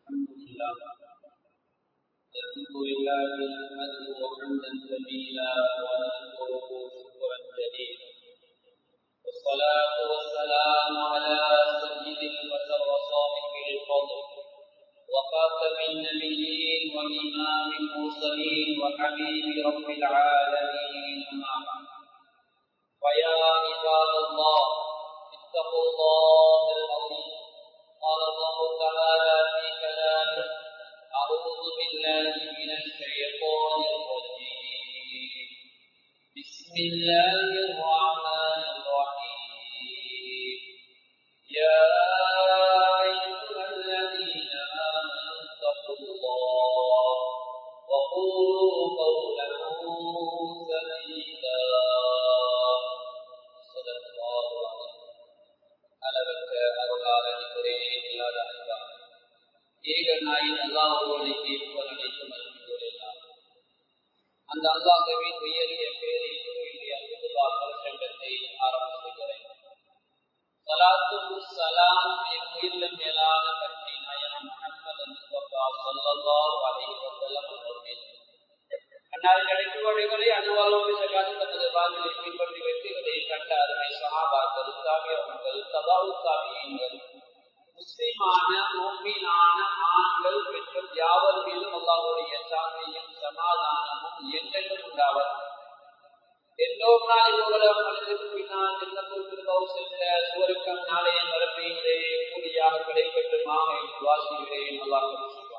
الحمد لله الحمد لله نحمده حمدا جميلا ونشكره شكرا جليلا والصلاة والسلام على سيد البشر وصاحب الفضل وخاتم النبيين وإمام المرسلين وحبيب رب العالمين أما بعد فيا عباد الله اتقوا الله العظيم قال الله تعالى في كلامه أعوذ بالله من الشيطان الرجيم بسم الله الرحمن الرحيم يا أيها الذين آمنوا اتقوا الله وقولوا قولا سديدا صدق الله العظيم அளவற்ற அருளாளன் ஒரே இல்லாத அன்பான் ஏக நாயின் அல்லாஹோடு புகழனைக்கும் அன்புள்ளலாம் அந்த அல்லாஹவின் உயரிய பேரில் இன்றைய அல்புதா பிரசங்கத்தை ஆரம்பிக்கிறேன் சலாத்தும் சலாம் என் உயிரிலும் மேலான கட்சி நயனம் முகமது முஸ்தபா ஸல்லல்லாஹு அலைஹி வஸல்லம் அவர்கள் அன்னார் கிடைக்குவடைகளை அனுவாலோடு சகாது தனது வாழ்வில் பின்பற்றி வெற்றிகளை கண்ட அருமை சகாபாக்கள் சாமியவர்கள் சபாவு சாமியங்கள் முஸ்லிமான மோமீனான ஆண்கள் பெற்றும் யாவர் மீதும் அல்லாவுடைய சாமியும் சமாதானமும் என்றென்றும் உண்டாவர் எல்லோரும் நாளை உலகம் மனிதருக்கு பின்னால் ஜன்னத்துல் சென்ற சுவருக்கம் நாளைய மரபையிலே கூலியாக கிடைக்கட்டுமாக வாசிக்கிறேன் அல்லாஹ்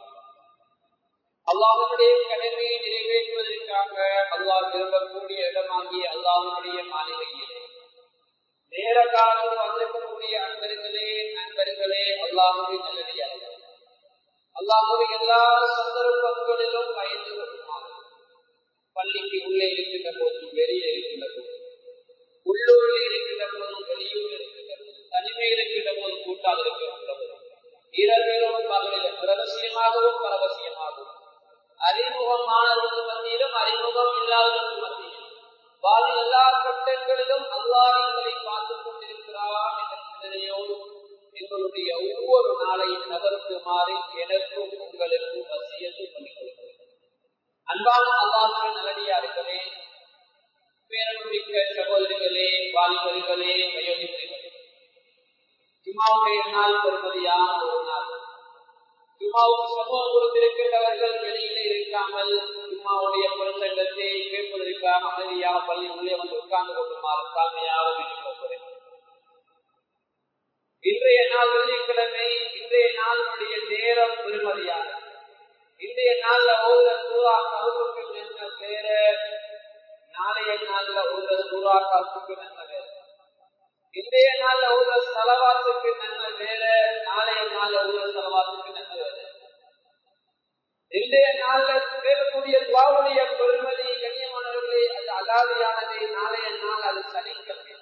அல்லாஹனுடைய கடமையை நிறைவேற்றுவதற்காக அல்லாஹ் விரும்பக்கூடிய இடமாகிய அல்லாஹனுடைய மாளிகையிலே நேர காலம் வந்திருக்கக்கூடிய அன்பர்களே நண்பர்களே அல்லாஹுடைய நல்லடியார்கள் அல்லாஹுடைய எல்லா சந்தர்ப்பங்களிலும் பயந்து கொள்ளுமாறு பள்ளிக்கு உள்ளே இருக்கின்ற போதும் வெளியே இருக்கின்ற போதும் உள்ளூரில் இருக்கின்ற போதும் வெளியூர் இருக்கின்ற போதும் தனிமையில் இருக்கின்ற போதும் கூட்டாக இருக்கின்ற போதும் இரவிலும் பகலிலும் ரகசியமாகவும் பரவசியமாகவும் அறிமுகமானவர்கள் மத்தியிலும் அறிமுகம் இல்லாதவர்கள் மத்தியிலும் பாதி எல்லா கட்டங்களிலும் அல்லாஹ் எங்களை பார்த்துக் கொண்டிருக்கிறான் என்ற சிந்தனையோடு எங்களுடைய ஒவ்வொரு நாளையும் நகர்த்துமாறு எனக்கும் உங்களுக்கும் வசியத்தை பண்ணிக் கொள்கிறேன் அன்பான அல்லாஹின் நல்லடியார்களே பேரமிக்க சகோதரிகளே வாலிபர்களே வயோதிகளே ஜுமாவுடைய நாள் பெறுமதியான ஒரு நாள் ஜுமாவுக்கு சமூகம் கொடுத்திருக்கின்றவர்கள் வெளியிலே இருக்காமல் ஜும்மாவுடைய பிரசங்கத்தை கேட்பதற்காக அமைதியாக பள்ளி உள்ளே வந்து உட்கார்ந்து கொள்ளுமாறு தாழ்மையாக வேண்டிக் கொள்கிறேன் இன்றைய நாள் வெள்ளிக்கிழமை இன்றைய நாளுடைய நேரம் பெருமதியாக இன்றைய நாள்ல ஓத சூறா கருவுக்கு நின்ற பேர நாளைய நாள்ல ஓத சூறா கருவுக்கு நின்ற வேற இன்றைய நாள்ல ஓத செலவாத்துக்கு நன்மை வேற நாளைய நாள்ல ஓத செலவாத்துக்கு நன்மை வேற இன்றைய நாள்ல கேட்கக்கூடிய துவாவுடைய பெருமதி கண்ணியமானவர்களே அது அலாதியானது நாளைய நாள் அது சனிக்கிழமை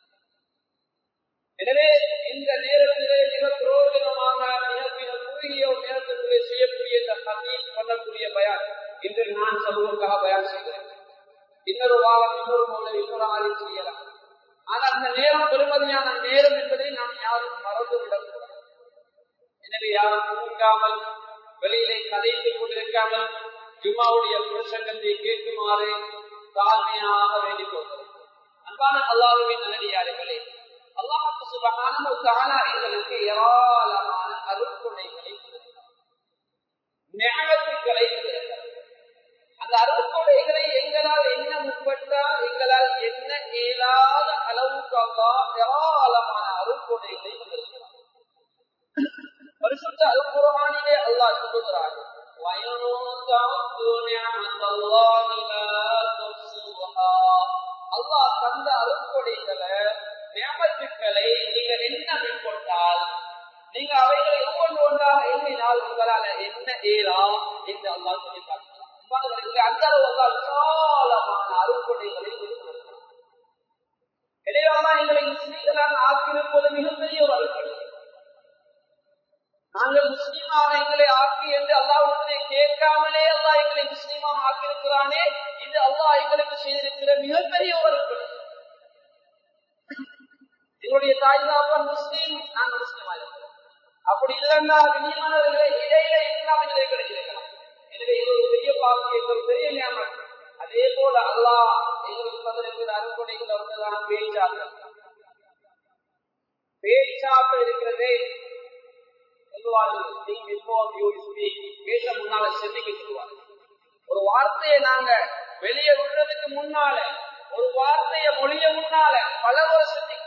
எனவே இந்த நேரத்திலே மிக புரோஜனமாக மிக மிக குறுகிய நேரத்திலே செய்யக்கூடிய இந்த ஹதீஸ் பண்ணக்கூடிய பயான் இன்று நான் சமூகக்காக பயான் செய்கிறேன் இன்னொரு வாரம் இன்னொரு மூலம் இன்னொரு ஆளை செய்யலாம் ஆனால் அந்த நேரம் பெருமதியான நேரம் என்பதை நாம் யாரும் மறந்து விடக்கூடாது எனவே யாரும் தூங்காமல் வெளியிலே கதைத்துக் கொண்டிருக்காமல் ஜுமாவுடைய பிரசங்கத்தை கேட்குமாறு தாழ்மையாக வேண்டிக் கொள்கிறோம் அன்பான அல்லாஹுவின் நல்லடியார்களே அல்லாஹு சுபகான தானா எங்களுக்கு ஏராளமான அருட்கொடைகளை ஞாபகத்துக்களை அந்த அருட்கொடைகளை எங்களால் என்ன முற்பட்டால் எங்களால் என்ன இயலாத அளவுக்கு அல்லா ஏராளமான அருட்கொடைகளை கொண்டிருக்கிறார் பரிசுத்த அல்குரானிலே அல்லாஹ் சொல்லுகிறார் அல்லாஹ் தந்த அருட்கொடைகளை நியமத்துக்களை நீங்கள் என்ன மேற்கொண்டால் நீங்க அவைகளை ஒவ்வொன்று ஒன்றாக எண்ணினால் உங்களால என்ன ஏலா என்று அல்லா சொல்லி காட்டுகிறார் அந்த அளவு விசாலமான அருட்கொடைகளை எனவே எங்களை முஸ்லீம்களாக ஆக்கியிருப்பது மிகப்பெரிய ஒரு அருட்கொடை நாங்கள் முஸ்லீமாக எங்களை ஆக்கி என்று அல்லாவுடனே கேட்காமலே அல்லா எங்களை முஸ்லீமாக ஆக்கியிருக்கிறானே இது அல்லாஹ் எங்களுக்கு செய்திருக்கிற மிகப்பெரிய ஒரு அருட்கொடை எங்களுடைய தாய் தாப்பன் முஸ்லீம் நாங்கள் முஸ்லீமா இருக்கிறோம் அப்படி இல்லைன்னா கண்ணியமானவர்களே இடையில இஸ்லாமிலே கிடைச்சிருக்கலாம் எனவே இது ஒரு பெரிய பாக்கி இது ஒரு பெரிய ஞாபகம் அதே போல அல்லாஹ் எங்களுக்கு தந்திருக்கிற அறுப்படைகள் ஒன்றுதான் பேச்சாற்றல் பேச்சாற்றல் இருக்கிறதே சொல்லுவார்கள் பேச முன்னால சிந்திக்க சொல்லுவாங்க ஒரு வார்த்தையை நாங்க வெளியே விடுறதுக்கு முன்னால ஒரு வார்த்தையை மொழிய முன்னால பல முறை சிந்திக்கும்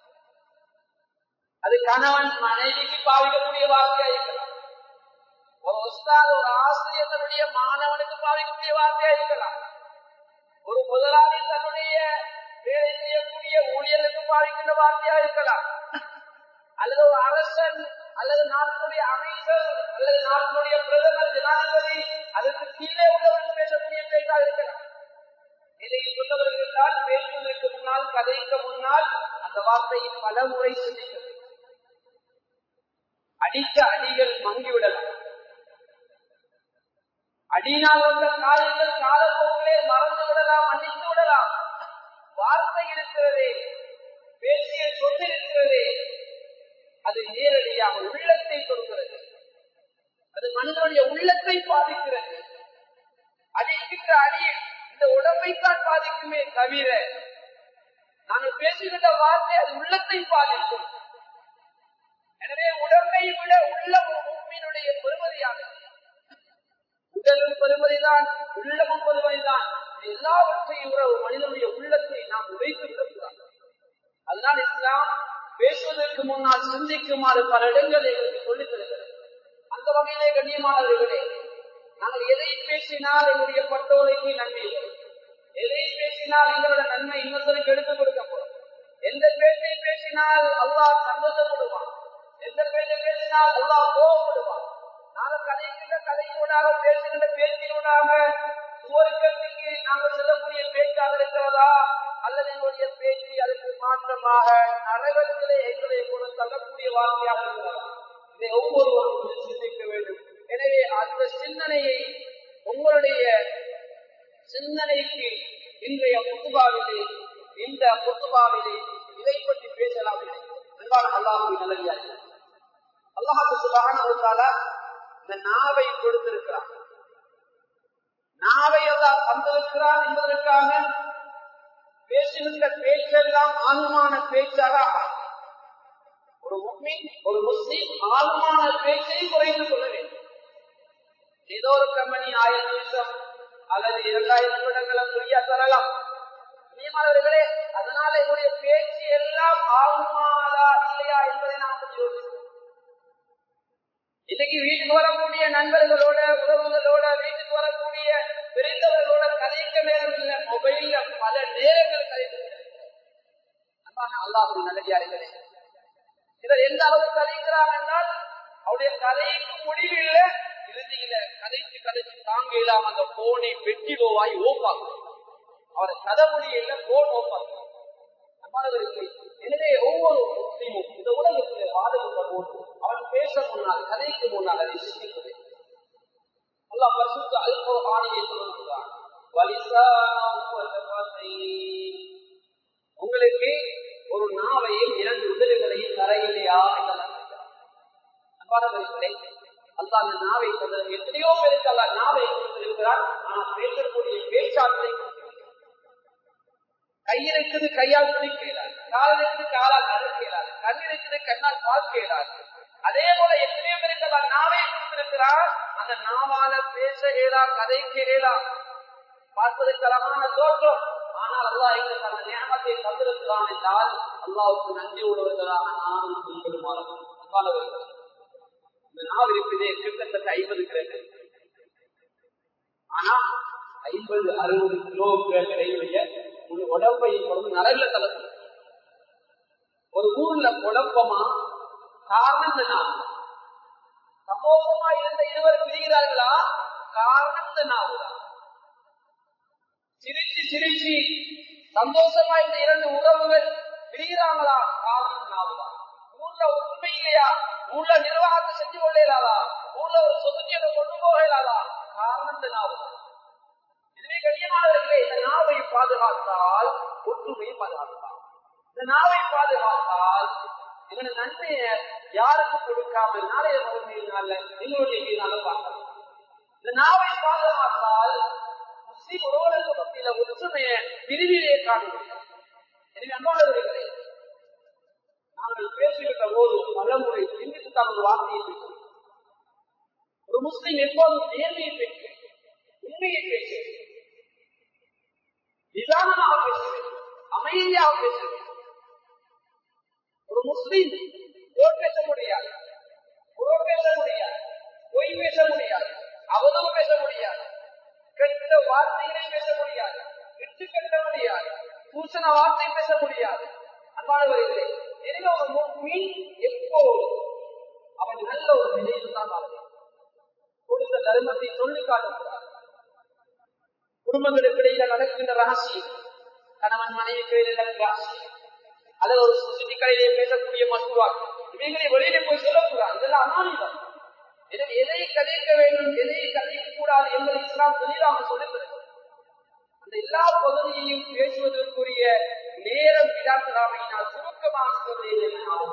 அது கணவன் மனைவிக்கு பாவிக்கக்கூடிய வார்த்தையா இருக்கலாம் ஒரு உஸ்தாத் ஒரு ஆசிரியர் தன்னுடைய மாணவனுக்கு பாவிக்கக்கூடிய வார்த்தையா இருக்கலாம் ஒரு முதலாளி தன்னுடைய வேலை செய்யக்கூடிய ஊழியர்களுக்கு பாவிக்கின்ற வார்த்தையா இருக்கலாம் அல்லது ஒரு அரசன் அல்லது நாட்டினுடைய அமைச்சர் அல்லது நாட்டினுடைய பிரதமர் ஜனாதிபதி அதற்கு கீழே உள்ளவர்கள் பேசக்கூடிய பேச்சா இருக்கலாம் இதை சொல்லவர்கள் தான் பேசுவதற்கு முன்னால் கதைக்கு முன்னால் அந்த வார்த்தையை பல முறை சிந்திக்க அடிக்க அடிகள் மங்கிவிடலாம் அடியினால் வந்த காரியங்கள் காலப்போக்கிலே மறந்து விடலாம் மன்னித்து விடலாம் வார்த்தை இருக்கிறதே பேசிய சொல்லி இருக்கிறதே அது நேரடியாக உள்ளத்தை கொடுக்கிறது அது மனிதனுடைய உள்ளத்தை பாதிக்கிறது அடிக்கின்ற அடி இந்த உடம்பைத்தான் பாதிக்குமே தவிர நாங்கள் பேசுகின்ற வார்த்தை அது உள்ளத்தை பாதிக்கும் எனவே உடம்பை விட உள்ள ஒரு உண்மையினுடைய பெருமதியானது உடலும் பெருமதிதான் உள்ளமும் பெருமதிதான் எல்லாவற்றையும் விட ஒரு மனிதனுடைய உள்ளத்தை நாம் உடைத்து விடக்கூடாது அதனால் இஸ்லாம் பேசுவதற்கு முன்னால் சிந்திக்குமாறு பல இடங்கள் எங்களுக்கு சொல்லித் தருகிறது அந்த வகையிலே கண்ணியமானவர்களே நாங்கள் எதை பேசினால் எங்களுடைய பட்டோலைக்கு நன்மை வரும். எதை பேசினால் எங்களோட நன்மை இன்னொருத்தருக்கு எடுத்துக் கொடுக்கப்படும் எந்த பேச்சை பேசினால் அல்லாஹ் சந்தோஷப்படுவான் எந்த பேச்சை பேசினால் அல்லாஹ் கோபப்படுவான் நாங்கள் கதைக்கின்ற கதையினூடாக பேசுகின்ற பேச்சினூடாக சுவர்க்கத்துக்கு நாங்கள் செல்லக்கூடிய பேச்சாக இருக்கிறதா அல்லது எங்களுடைய பேச்சு அதற்கு மாற்றமாக நரகத்திலே எங்களை கூட தள்ளக்கூடிய வார்த்தையாக இருக்கிறதா இதை ஒவ்வொருவரும் சிந்திக்க வேண்டும் எனவே அந்த சிந்தனையை உங்களுடைய சிந்தனைக்கு இன்றைய புத்துபாவிலே இந்த புத்துபாவிலே இதை பற்றி பேசலாம் அன்பான அல்லாஹுவின் நல்லடியார்கள் அல்லாஹு சுபகான இந்த நாவை கொடுத்திருக்கிறான் நாவை எல்லாம் தந்திருக்கிறான் என்பதற்காக பேசுகின்ற பேச்செல்லாம் ஆன்மான பேச்சாக ஒரு முஸ்லிம் ஒரு முஸ்லிம் ஆன்மான பேச்சை குறைந்து கொள்ள வேண்டும் ஏதோ ஒரு கம்பெனி ஆயிரம் நிமிஷம் அல்லது இரண்டாயிரம் நிமிடங்களை ஃப்ரீயா தரலாம் நியமானவர்களே அதனால என்னுடைய பேச்சு எல்லாம் ஆகுமாதா இல்லையா என்பதை நாம் கொஞ்சம் யோசிக்கணும் இன்னைக்கு வீட்டுக்கு வரக்கூடிய நண்பர்களோட உறவுகளோட வீட்டுக்கு வரக்கூடிய பிரிந்தவர்களோட கதைக்க நேரம் இல்லை மொபைல்ல பல நேரங்கள் கதைத்து அல்லாஹ் நல்லடியார்களே இவர் எந்த அளவுக்கு கதைக்கிறார் என்றால் அவருடைய கதைக்கு முடிவில் இறுதியில கதைச்சு கதைச்சு தாங்க இல்லாம அந்த போனை வெட்டி லோவாய் ஓப்பாங்க அவரை கதை முடியல போன் ஓப்பாங்க எனவே ஒவ்வொரு முஸ்லீமும் இந்த உலகத்தில் பாதுகாப்போடு அவன் பேச முன்னால் கதைக்கு முன்னால் அதை சிந்திப்பது அல்லாஹ் பரிசுத்த அல்போ ஆணையை சொல்லுகிறான் உங்களுக்கு ஒரு நாவையும் இரண்டு உதவிகளையும் தர இல்லையா அன்பானவர்களே அல்லா அந்த நாவை தந்தது எத்தனையோ பேருக்கு அல்ல நாவை கொடுத்திருக்கிறார் ஆனால் பேசக்கூடிய பேச்சாற்றலை கையில் இருக்குது கையால் துணிக்க இயலாது கால் இருக்குது காலால் நடக்க இயலாது கண் இருக்குது கண்ணால் பார்க்க இயலாது அதே போல எத்தனையோ பேருக்கு அல்ல நாவை கொடுத்திருக்கிறார் அந்த நாவால பேச இயலா கதைக்க இயலா பார்ப்பதற்கு அழகான தோற்றம் ஆனால் அல்லாஹ் எங்களுக்கு அந்த நியமத்தை தந்திருக்கிறான் என்றால் அல்லாவுக்கு நன்றி உள்ளவர்களாக நானும் சொல்லுமாறு இந்த நாவ் இருப்பதே கிட்டத்தட்ட ஐம்பது கிலோ ஆனா ஐம்பது அறுபது கிலோ இடையுடைய ஒரு உடம்பை கொண்டு நரகுல கலந்து ஒரு ஊர்ல குழப்பமா காரணம் இந்த நாவு சமூகமா இருந்த இருவர் பிரிகிறார்களா காரணம் இந்த நாவுதான் சிரிச்சு சிரிச்சு சந்தோஷமா இந்த இரண்டு உறவுகள் பிரிகிறாங்களா காரணம் நாவுதான் ஊர்ல உண்மை இல்லையா ஊர்ல நிர்வாகத்தை செஞ்சு கொள்ளலாதா ஊர்ல ஒரு சொத்துக்கியத்தை கொண்டு போகலாதா காரணம் இந்த நாவுதான் இதுவே கண்ணியமானவர்களே இந்த நாவை பாதுகாத்தால் ஒற்றுமையை பாதுகாக்கலாம் இந்த நாவை பாதுகாத்தால் எங்களுடைய நன்மைய யாருக்கு கொடுக்காம நாளைய மறுமையினால எங்களுடைய மீதால பார்க்கலாம் இந்த நாவை பாதுகாத்தால் முஸ்லிம் உறவுகளுக்கு மத்தியில ஒற்றுமைய பிரிவிலே காண முடியும் எனவே அன்பானவர்களே நாங்கள் பேசுகின்ற போது பலமுறை சிந்தித்துத்தான் ஒரு வார்த்தையை பேசுகிறோம் ஒரு முஸ்லிம் எப்போதும் நேர்மையை பேச உண்மையை பேச நிதானமாக பேச வேண்டும் அமைதியாக பேச வேண்டும் ஒரு முஸ்லிம் போர் பேச முடியாது புறம் பேச முடியாது பொய் பேச முடியாது அவதம் பேச முடியாது கெட்ட வார்த்தைகளை பேச முடியாது விட்டு கட்ட முடியாது பூசண வார்த்தை பேச முடியாது அன்பானவர்களே எனவே ஒரு முக்மீன் எப்போதும் அவன் நல்ல ஒரு நிலையில் தான் வாழ்வான் கொடுத்த தர்மத்தை சொல்லி காட்டக்கூடாது குடும்பங்களுக்கு இடையில நடக்கின்ற ரகசியம் கணவன் மனைவிக்கு இடையில நடக்கிற ரகசியம் அல்லது ஒரு சுத்தி கடையிலே பேசக்கூடிய மசுவா இவைகளை வெளியில போய் சொல்லக்கூடாது இதெல்லாம் அமானிதம் எனவே எதை கதைக்க வேண்டும் எதை கதைக்க கூடாது என்பதை இஸ்லாம் தெளிவாக சொல்லுகிறது அந்த எல்லா பகுதியையும் பேசுவதற்குரிய நேரம் விடாத்தராமையினால் சுருக்கமாக சொல்லுகிறேன்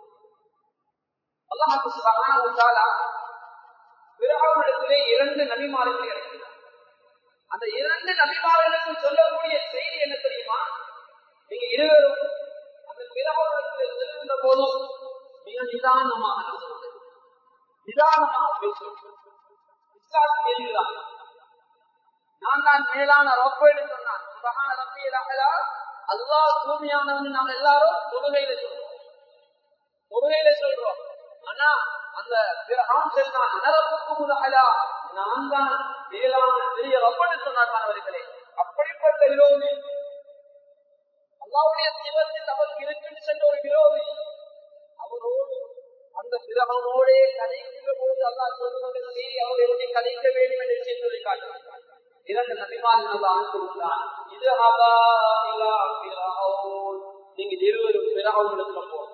அல்லாஹு சுபஹானஹு வ தஆலா பிறகாவிடத்திலே இரண்டு நபிமார்கள் இருக்கிறார் அந்த இரண்டு நபிமார்களுக்கும் சொல்லக்கூடிய செய்தி என்ன தெரியுமா நீங்க இருவரும் அந்த பிறகாவிடத்தில் செல்கின்ற போதும் மிக நிதானமாக நடந்து நிதானமாக பேசுவது இஸ்லாத்தில் எழுதுகிறார் நான் தான் மேலான ரப்பேடு சொன்னான் சுபஹான ரப்பியல் அஹலா அல்லாஹ் தூய்மையானவன் நாம் எல்லாரும் தொழுகையில சொல்றோம் தொழுகையில சொல்றோம் ஆனா அந்த பிறகாம் செல்தான் அனரப்புக்கு முதலா நான் தான் மேலான பெரிய ரப்பன்னு சொன்னார் மாணவர்களே அப்படிப்பட்ட விரோதி அல்லாவுடைய சிவத்தில் அவருக்கு இருக்குன்னு சென்ற ஒரு விரோதி அவரோடு அந்த பிறகனோடே கதைக்கிற போது அல்லாஹ் சொல்லுவது செய்தி அவர் எப்படி கதைக்க வேண்டும் என்ற விஷயம் சொல்லி காட்டுறார் இரண்டு நபிமார்கள் அனுப்பிவிட்டான் இது ஹபா இலா பிறகவுன் நீங்க இருவரும் பிறகவுனுக்கு போகும்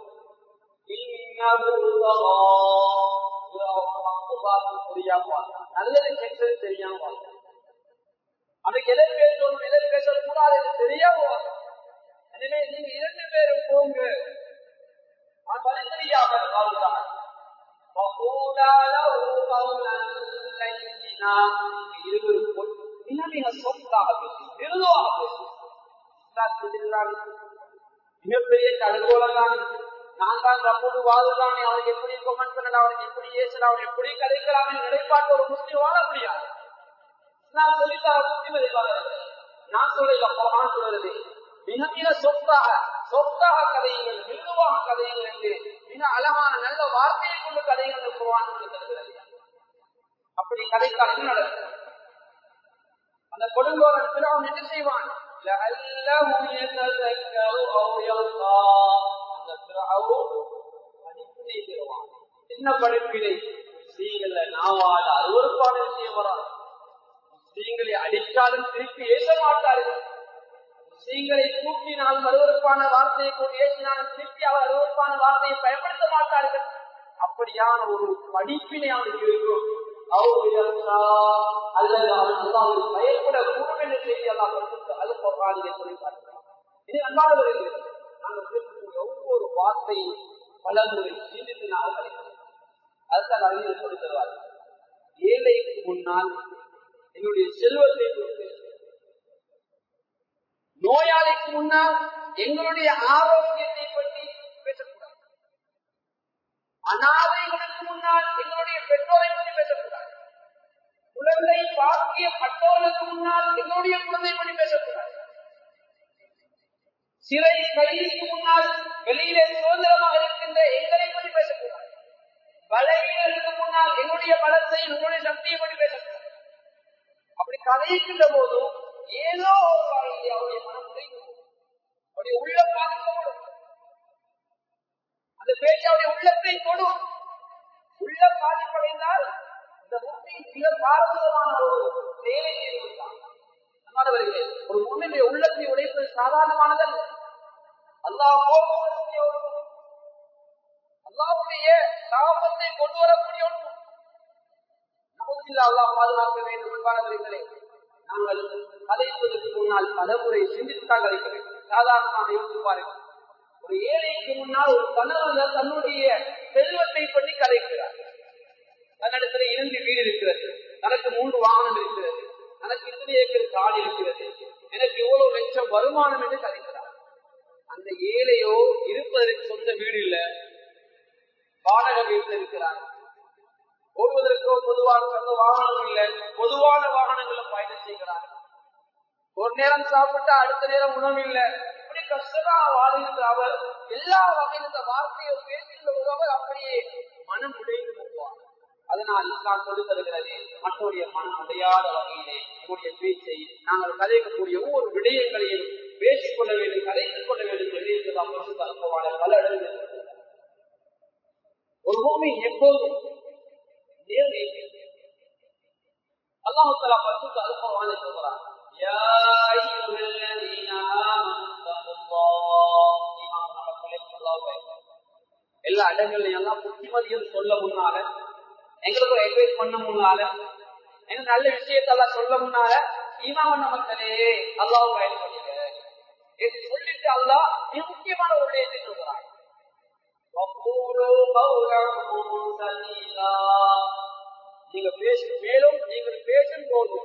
நல்லது கெட்டது தெரியாம அதுக்கு எதை பேசணும் எதை பேசக்கூடாது தெரியாம எனவே நீங்க இரண்டு பேரும் போங்க நான் வழி தெரியாமல் வாழ்ந்தான் இருவரும் மிக மிக சொத்தாக பேசி மிருதுவாக பேசி மிகப்பெரிய கடுகோலம் தான் நான் தான் ரப்போடு வாழ்றானே அவனுக்கு எப்படி கொமெண்ட் பண்ணலாம் அவனுக்கு எப்படி ஏசலாம் அவன் எப்படி கதைக்கலாம் நிலைப்பாட்டு ஒரு முஸ்லீம் வாழ முடியாது நான் சொல்லித்தர முஸ்லீம் நான் சொல்லல குரான் சொல்றது மிக மிக சொத்தாக சொத்தாக கதையுங்கள் மிருதுவாக கதையுங்கள் என்று மிக அழகான நல்ல வார்த்தையை கொண்டு கதைகள் குரான் சொல்லி தருகிறது அப்படி கதைத்தால் என்ன நடக்கும் அந்த கொடுங்கோலன் பிறகு என்ன செய்வான் என்ன படிப்பினை ஸ்ரீங்கள நாவால் அருவறுப்பான செய்வரா ஸ்ரீங்களை அடித்தாலும் திருப்பி ஏச மாட்டார்கள் ஸ்ரீங்களை தூக்கினால் அருவறுப்பான வார்த்தையை கொண்டு ஏசினாலும் திருப்பி அவர் அருவறுப்பான வார்த்தையை பயன்படுத்த மாட்டார்கள் அப்படியான ஒரு படிப்பினை அவனுக்கு இருக்கும் அல்லது அவன் பயப்படக்கூடும் என்ற செய்தி எல்லாம் அது பொருளாதார சொல்லி பார்க்கிறார் இது அன்பானவர்கள் நாங்கள் பேசக்கூடிய ஒவ்வொரு வார்த்தையும் பல முறை சிந்தித்து நாங்கள் அறிகிறோம் அதுதான் அறிஞர் சொல்லி தருவார்கள் ஏழைக்கு முன்னால் என்னுடைய செல்வத்தை கொடுத்து நோயாளிக்கு முன்னால் எங்களுடைய ஆரோக்கியத்தை பற்றி பேசக்கூடாது அனாதைகளுக்கு முன்னால் எங்களுடைய பெற்றோரை பற்றி பேசக்கூடாது குழந்தை பாக்கிய பட்டோருக்கு முன்னால் எங்களுடைய குழந்தை பற்றி பேசக்கூடாது சிறை கைதிக்கு முன்னால் வெளியிலே சுதந்திரமாக இருக்கின்ற எங்களை பற்றி பேசக்கூடாது பலவீனருக்கு முன்னால் என்னுடைய பலத்தை உங்களுடைய சக்தியை பற்றி பேசக்கூடாது அப்படி கதைக்கின்ற போதும் ஏதோ ஒரு வகையில் அவருடைய மனம் உடைந்து அவருடைய உள்ள பாதிக்கப்படும் அந்த பேச்சு அவருடைய உள்ளத்தை தொடும் உள்ள பாதிப்படைந்தால் இந்த முக்தி மிக பாரதூரமான ஒரு செயலை செய்திருந்தான் மாணவர்களே ஒரு முன்னுடைய உள்ளத்தை உடைப்பது சாதாரணமானதல்ல அல்லாஹ் அல்லாவுடைய சாபத்தை கொண்டு வரக்கூடிய ஒன்று நமக்கு அல்லாஹ் பாதுகாக்க வேண்டும் என்பார்களே நாங்கள் கதைப்பதற்கு முன்னால் பலமுறை சிந்தித்துத்தான் கதைக்க வேண்டும் சாதாரணமாக யோசித்து பாருங்கள் ஒரு ஏழைக்கு முன்னால் ஒரு கணவன் தன்னுடைய செல்வத்தை பற்றி கதைக்கிறார் தன்னிடத்துல இரண்டு வீடு இருக்கிறது தனக்கு மூன்று வாகனம் இருக்கிறது எனக்கு இத்தனை ஏக்கர் காடு இருக்கிறது எனக்கு இவ்வளவு லட்சம் வருமானம் என்று கதைக்கிறார் அந்த ஏழையோ இருப்பதற்கு சொந்த வீடு இல்ல வாடகை வீட்டில் இருக்கிறார் ஓடுவதற்கோ பொதுவான சொந்த வாகனம் இல்லை பொதுவான வாகனங்களும் பயணம் செய்கிறார் ஒரு நேரம் சாப்பிட்டா அடுத்த நேரம் உணவு இல்லை இப்படி கஷ்டமா வாழ்கின்ற அவர் எல்லா வகையில் இந்த வார்த்தையை பேசுகின்ற ஒருவர் அப்படியே மனம் உடைந்து போவார் அதனால் இஸ்லாம் சொல்லி தருகிறது மற்றவருடைய மனம் உடையாத வகையிலே நம்முடைய பேச்சை நாங்கள் கதைக்கக்கூடிய ஒவ்வொரு விடயங்களையும் பேசிக் கொள்ள வேண்டும் கதைத்துக் கொள்ள வேண்டும் என்று நாம் அனுப்பவான பல இடங்கள் ஒரு பூமி எப்போதும் நேர்மை அல்லாஹாலா பசுக்கு அனுப்பவான சொல்கிறார் يا أيها الذين آمنوا اتقوا الله எல்லா இடங்கள்லயும் எல்லாம் புத்திமதியும் சொல்ல முன்னால எங்களுக்கு ஒரு அட்வைஸ் பண்ண முன்னால எங்க நல்ல விஷயத்தெல்லாம் சொல்ல முன்னால ஈமாவன் மக்களே அல்லாவும் பயன் பண்ணுங்க இது சொல்லிட்டு அல்லா மிக முக்கியமான ஒரு விடயத்தை சொல்கிறான் நீங்க பேசும் மேலும் நீங்கள் பேசும் போது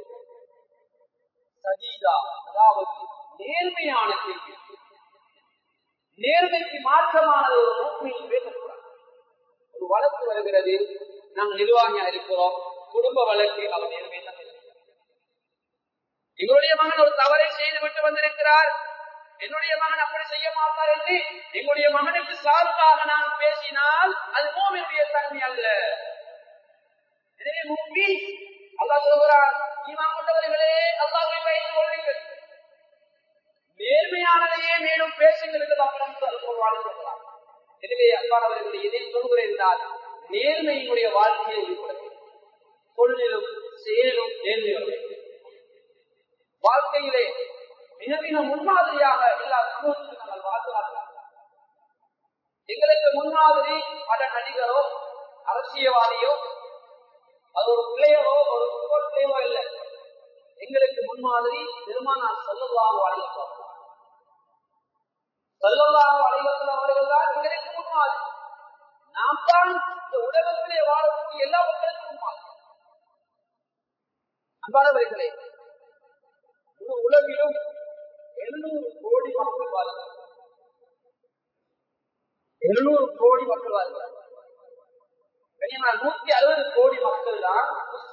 சதீதா அதாவது நேர்மையான கேள்வி நேர்மைக்கு மாற்றமான ஒரு நோக்கில் பேசக்கூடாது ஒரு வழக்கு வருகிறது நாங்கள் நிர்வாகியா இருக்கிறோம் குடும்ப வழக்கு அவர் நேர்மையை தான் எங்களுடைய மகன் ஒரு தவறை செய்து விட்டு வந்திருக்கிறார் என்னுடைய மகன் அப்படி செய்ய மாட்டார் என்று எங்களுடைய மகனுக்கு சார்பாக நான் பேசினால் அது மூமியுடைய தன்மை அல்ல எனவே மூமி அல்லா சொல்கிறார் ஈமான் கொண்டவர்களே அல்லாவை வைத்துக் கொள்ளுங்கள் நேர்மையானதையே மேலும் பேசுங்கள் என்று சொல்கிறார் எனவே அன்பானவர்கள் எதை சொல்கிறேன் என்றால் நேர்மையினுடைய வாழ்க்கையை ஈடுபட சொல்லிலும் செயலும் நேர்மையாக வாழ்க்கையிலே மிக மிக முன்மாதிரியாக எல்லா சமூகத்துக்கும் நாங்கள் வாழ்கிறார்கள் எங்களுக்கு முன்மாதிரி பல நடிகரோ அரசியல்வாதியோ அது ஒரு பிள்ளையோ ஒரு சூப்பர் பிள்ளையோ இல்லை எங்களுக்கு முன்மாதிரி திருமணம் செல்லவாக அழைப்பார் செல்லவாக அழைவத்தில் அவர்கள் தான் எங்களுக்கு முன்மாதிரி நாம் தான் இந்த உலகத்திலே வாழக்கூடிய எல்லா மக்களுக்கும் முன்மாதிரி அன்பானவர்களே முழு உலகிலும் எழுநூறு கோடி மக்கள் வாழ்கிறார் எழுநூறு கோடி மக்கள் வாழ்கிறார் நூத்தி அறுபது கோடி மக்கள் தான்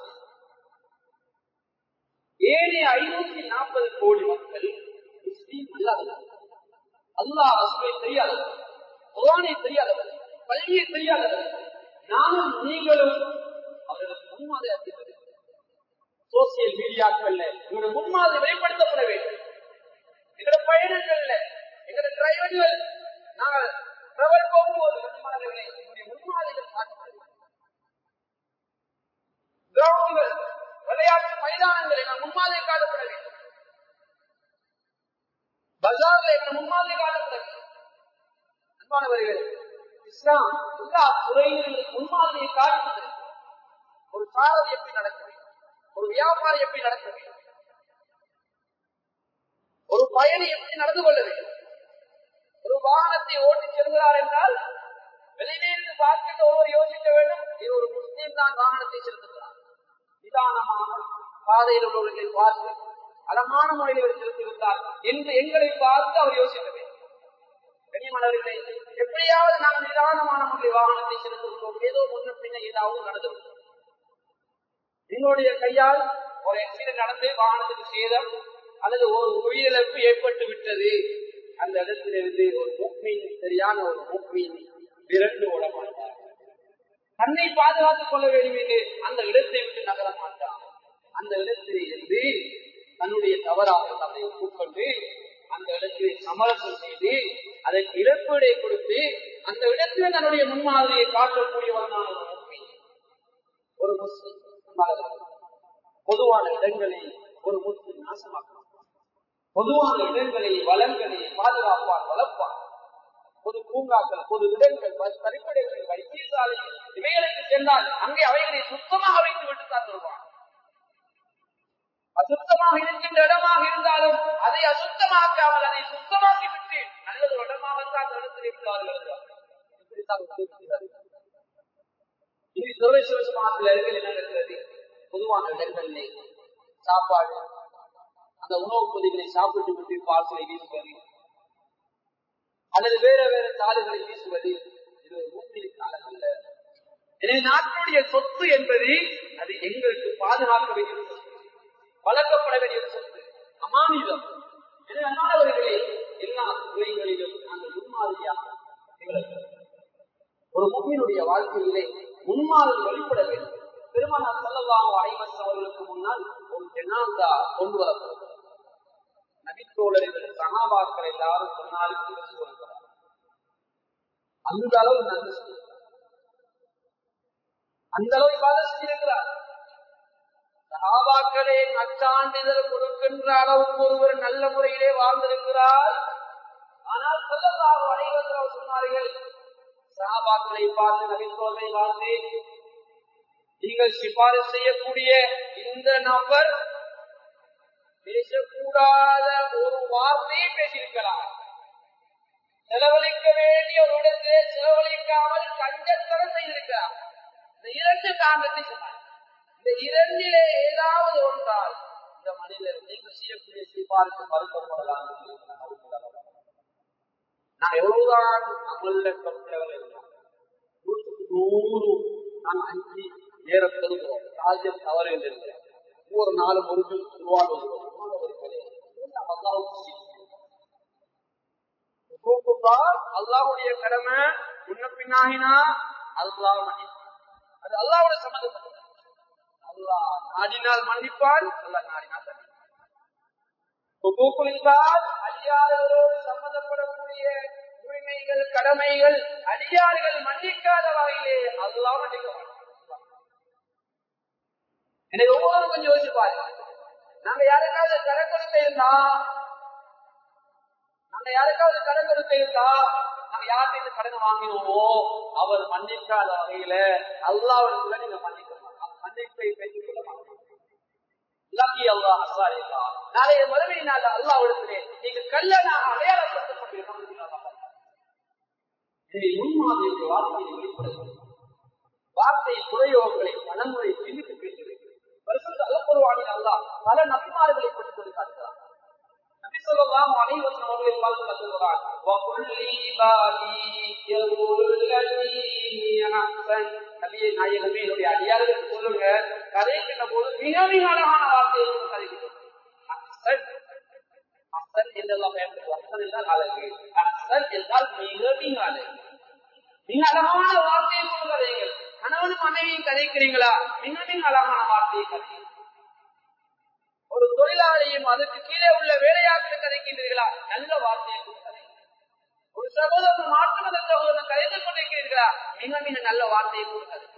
ஏழு ஐநூத்தி நாற்பது கோடி மக்கள் முஸ்லீம் அல்லாதவர் அல்லாஹ் ரசூலை தெரியாதவர் குரானை தெரியாதவர் பள்ளியை தெரியாதவர் நானும் நீங்களும் அவர்களுக்கு முன்மாதிரி அறிந்தது சோசியல் மீடியாக்கள்ல இவங்க முன்மாதிரி வெளிப்படுத்தப்பட வேண்டும் எங்களோட பயணங்கள்ல எங்களோட டிரைவர்கள் நாங்கள் டிராவல் போகும்போது முன்மாதிரிகள் காட்டப்பட வேண்டும் கிரவுண்டுகள் விளையாட்டு மைதானங்கள் எங்கள் முன்மாதிரி காட்டப்பட வேண்டும் பஜார்ல எங்கள் முன்மாதிரி காட்டப்பட வேண்டும் அன்பானவர்கள் இஸ்லாம் எல்லா துறையிலும் முன்மாதிரியை காட்டுகிறது ஒரு சாரதி எப்படி நடக்க வேண்டும் ஒரு வியாபாரி எப்படி நடக்க வேண்டும் ஒரு பயணி எப்படி நடந்து கொள்ள வேண்டும் ஒரு வாகனத்தை ஓட்டி செல்கிறார் என்றால் வெளியிலிருந்து பார்க்கின்ற ஒருவர் யோசிக்க வேண்டும் இது ஒரு முஸ்லீம் தான் வாகனத்தை செலுத்துகிறார் நிதானமாக பாதையில் உள்ளவர்களை பார்த்து அழகான முறையில் அவர் செலுத்திவிட்டார் என்று எங்களை பார்த்து அவர் யோசிக்க வேண்டும் கண்ணியமானவர்களை எப்படியாவது நாம் நிதானமான முறையில் வாகனத்தை செலுத்துகிறோம் ஏதோ முன்ன பின்ன ஏதாவது நடந்து எங்களுடைய கையால் ஒரு ஆக்சிடென்ட் நடந்து வாகனத்துக்கு சேதம் அல்லது ஒரு உயிரிழப்பு ஏற்பட்டு விட்டது அந்த இடத்திலிருந்து ஒரு முக்மீன் சரியான ஒரு முக்மீன் விரண்டு ஓட மாட்டார் தன்னை பாதுகாத்துக் கொள்ள வேண்டும் என்று அந்த இடத்தை விட்டு நகர மாட்டான் அந்த இடத்திலே இருந்து தன்னுடைய தவறாக தன்னை ஒப்புக்கொண்டு அந்த இடத்திலே சமரசம் செய்து அதற்கு இழப்பீடை கொடுத்து அந்த இடத்திலே தன்னுடைய முன்மாதிரியை காட்டக்கூடியவன் தான் ஒரு முஸ்லீம் ஒரு முஸ்லீம் பொதுவான இடங்களை ஒரு முஸ்லீம் நாசமாக்கலாம் பொதுவான இடங்களை வளங்களை பாதுகாப்பான் வளர்ப்பான் பொது பூங்காக்கள் பொது இடங்கள் தரிப்படைகள் வைத்தியசாலை இவைகளுக்கு சென்றால் அங்கே அவைகளை சுத்தமாக வைத்து விட்டு தான் வருவான் அசுத்தமா சுத்தமாக இருக்கின்ற இடமாக இருந்தாலும் அதை அசுத்தமாக்காமல் அதை சுத்தமாக்கி விட்டு நல்லது இடமாகத்தான் அந்த இடத்தில் இருக்கிறார்கள் இப்படித்தான் உபயோகிக்கிறார்கள். இனி துரதிருஷ்டவசமாக இடங்கள் என்ன இருக்கிறது பொதுவான இடங்களிலே சாப்பாடு அந்த உணவுப் பொதிகளை சாப்பிட்டு விட்டு பார்சலை வீசுவது அல்லது வேற வேற தாளுகளை வீசுவது இது ஒரு மூத்திரிக்கு அழகல்ல எனவே நாட்டினுடைய சொத்து என்பது அது எங்களுக்கு பாதுகாக்க வேண்டிய சொத்து வளர்க்கப்பட வேண்டிய சொத்து அமானிதம் எனவே அன்பானவர்களே எல்லா துறைகளிலும் நாங்கள் முன்மாதிரியாக திகழ ஒரு முக்மீனுடைய வாழ்க்கையிலே முன்மாதிரி வெளிப்பட வேண்டும் பெருமானார் செல்லலாம் அனைவரும் அவர்களுக்கு முன்னால் ஒரு ஜனாந்தா கொண்டு வரப்படும் நபித்தோழர்கள் சகாபாக்கள் எல்லாரும் சொன்னாருக்கு சொல்கிறார் அந்த அளவு நன்றி சொல்லுகிறார். அந்த அளவு இவ்வாறு செஞ்சிருக்கிறார் சகாபாக்களே நச்சான்றிதழ் கொடுக்கின்ற அளவுக்கு ஒருவர் நல்ல முறையிலே வாழ்ந்திருக்கிறார் ஆனால் சொல்லலாம் அனைவரும் சொன்னார்கள் சகாபாக்களை பார்த்து நபித்தோழரை பார்த்து நீங்கள் சிபாரிசு செய்யக்கூடிய இந்த நபர் பேசக்கூடாத ஒரு வார்த்தையை பேசியிருக்கிறார் செலவழிக்க வேண்டிய ஒரு இடத்திலே செலவழிக்காமல் கஞ்சத்தனம் செய்திருக்கிறார் இந்த இரண்டு காரணத்தை சொன்னார் இந்த இரண்டிலே ஏதாவது ஒன்றால் இந்த மனிதர் நீங்கள் செய்யக்கூடிய சிபாரிசு மறுக்கப்படலாம் நான் எவ்வளவுதான் அமல்ல கற்கிறவர்கள் இருந்தால் நூற்றுக்கு நூறு நான் அஞ்சு நேரம் பெறுகிறோம் ராஜ்யம் தவறு என்றிருக்கிறேன் ஒவ்வொரு நாளும் ஒரு உருவாடுவது அல்லாஹுடைய கடமை முன்ன பின்னாகினா அல்லாஹ் மன்னிப்பான் அது அல்லாவோட சம்மந்தப்பட்டது அல்லாஹ் நாடினால் மன்னிப்பான் அல்லாஹ் நாடினால் தண்டிப்பான் அடியார்களோடு சம்பந்தப்படக்கூடிய உரிமைகள் கடமைகள் அடியார்கள் மன்னிக்காத வகையிலே அல்லாஹ் மன்னிக்க மாட்டான் எனக்கு ஒவ்வொரு கொஞ்சம் யோசிச்சு பாருங்க நாங்க யாருக்காவது கடன் கொடுத்த இருந்தா நாங்க யாருக்காவது கடன் கொடுத்த இருந்தா நாங்க யார்கிட்ட கடனை வாங்கினோமோ அவர் மன்னிக்காத வகையில அல்லாவிடத்துல நீங்க மன்னிக்க மாட்டோம் மன்னிப்பை பெற்றுக் கொள்ள மாட்டோம் லக்கி அல்லா அசாரில்லா நாளைய மறுபடி நாள் அல்லாவிடத்திலே நீங்க கல்லனாக அடையாளப்படுத்தப்பட்டிருக்கோம் முன்மாதிரி வார்த்தையை வெளிப்படுத்த வார்த்தை பிரயோகங்களை மனமுறை சிந்தித்து பேசுகிறது பரிசுத்த அலப்பருவானில் அல்லா பல நபிமார்களை பற்றி சொல்லி காட்டுகிறார் நபி சொல்லலாம் அனைவரும் அவர்களை பார்த்து சொல்கிறார் நபியை நாயகமே என்னுடைய அடியார்களுக்கு சொல்லுங்க கதைக்கின்ற போது மிக மிக அழகான வார்த்தையை கதைக்கிறோம் அசன் என்றெல்லாம் பயன்படுத்தும் அசன் என்றால் அழகு அசன் என்றால் மிக மிக அழகு மிக அழகான வார்த்தையை கொண்டு கதைங்கள் கணவனும் மனைவியும் கதைக்கிறீங்களா மிக மிக அழகான வார்த்தையை கதைங்க ஒரு தொழிலாளியும் அதுக்கு கீழே உள்ள வேலையாட்களை கதைக்கின்றீர்களா நல்ல வார்த்தையை கொண்டு கதைங்க ஒரு சகோதரன் மாற்று மத சகோதரன் கதைத்துக் கொண்டிருக்கிறீர்களா மிக மிக நல்ல வார்த்தையை கொண்டு கதைங்க